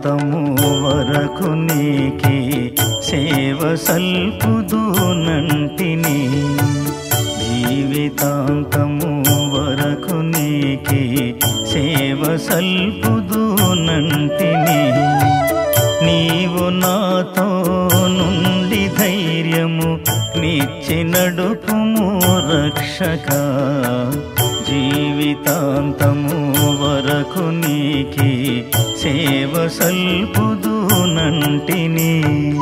జీవితాంతము వరకు నీకి సేవ సల్పుదునంటిని జీవితాంతము వరకు నీకి సేవ సల్పుదునంటిని నీవు నాతో నుండి ధైర్యము నిచ్చి నడుపుము రక్షక జీవితాంతము వరకు నీకి సేవ సల్పుదునంటిని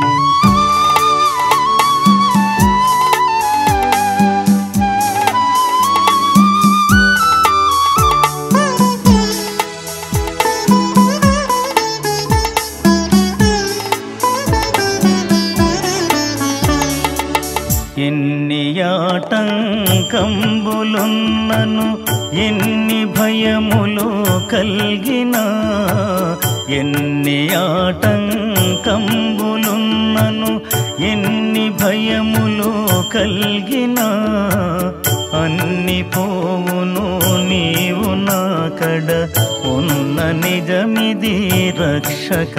ఎన్ని ఆటంకంబులున్నను ఎన్ని భయములు కల్గినా ఎన్ని ఆటంకంబులున్నను ఎన్ని భయములు కల్గినా అన్ని పోవును నీవు నాకడ ఉన్న నిజమిది రక్షక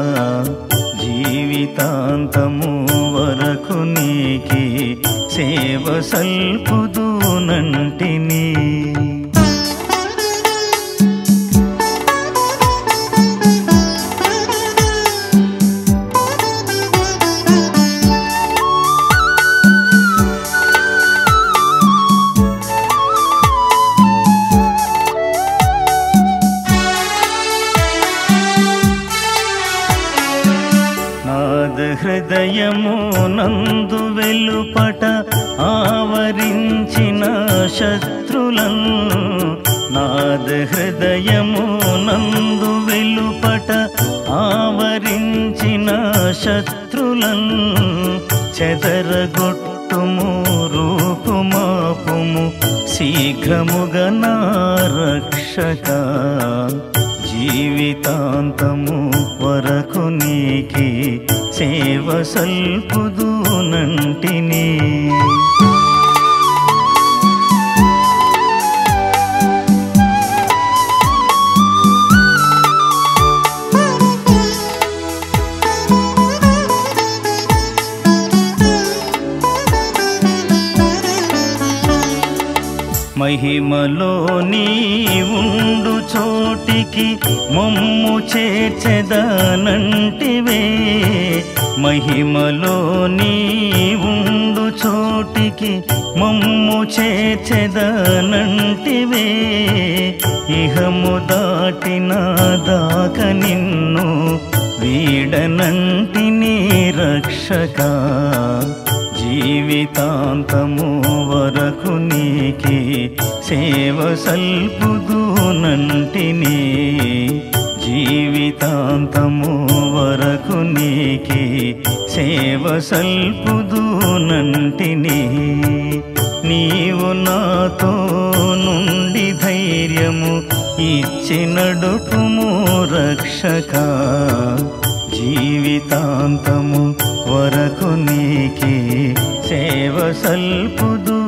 జీవితాంతము వరకు నీకి సేవ సల్పుదునంటిని నాద హృదయము నందు వెలుపట ఆవరించిన శత్రులను నాద హృదయము నందు వెలుపట ఆవరించిన శత్రులను చెదరగొట్టుము రూపుమాపుము శీఘ్రముగా నా రక్షక జీవితాంతము వరకు నీకి సేవ సల్పుదునంటిని మహిమలో నీ ఉండు చోటికి మమ్ము చేర్చెదనంటివే మహిమలో నీ ఉండు చోటికి మమ్ము చేర్చెదనంటివే ఇహము దాటిన దాక నిన్ను వీడనంటిని రక్షక జీవితాంతము వరకు నీకి సేవ సల్పుదునంటిని జీవితాంతము వరకు నీకి సేవ సల్పుదునంటిని నీవు నాతో నుండి ధైర్యము ఇచ్చి నడుపుము రక్షక జీవితాంతము వరకు నీకి సేవ సల్పుదు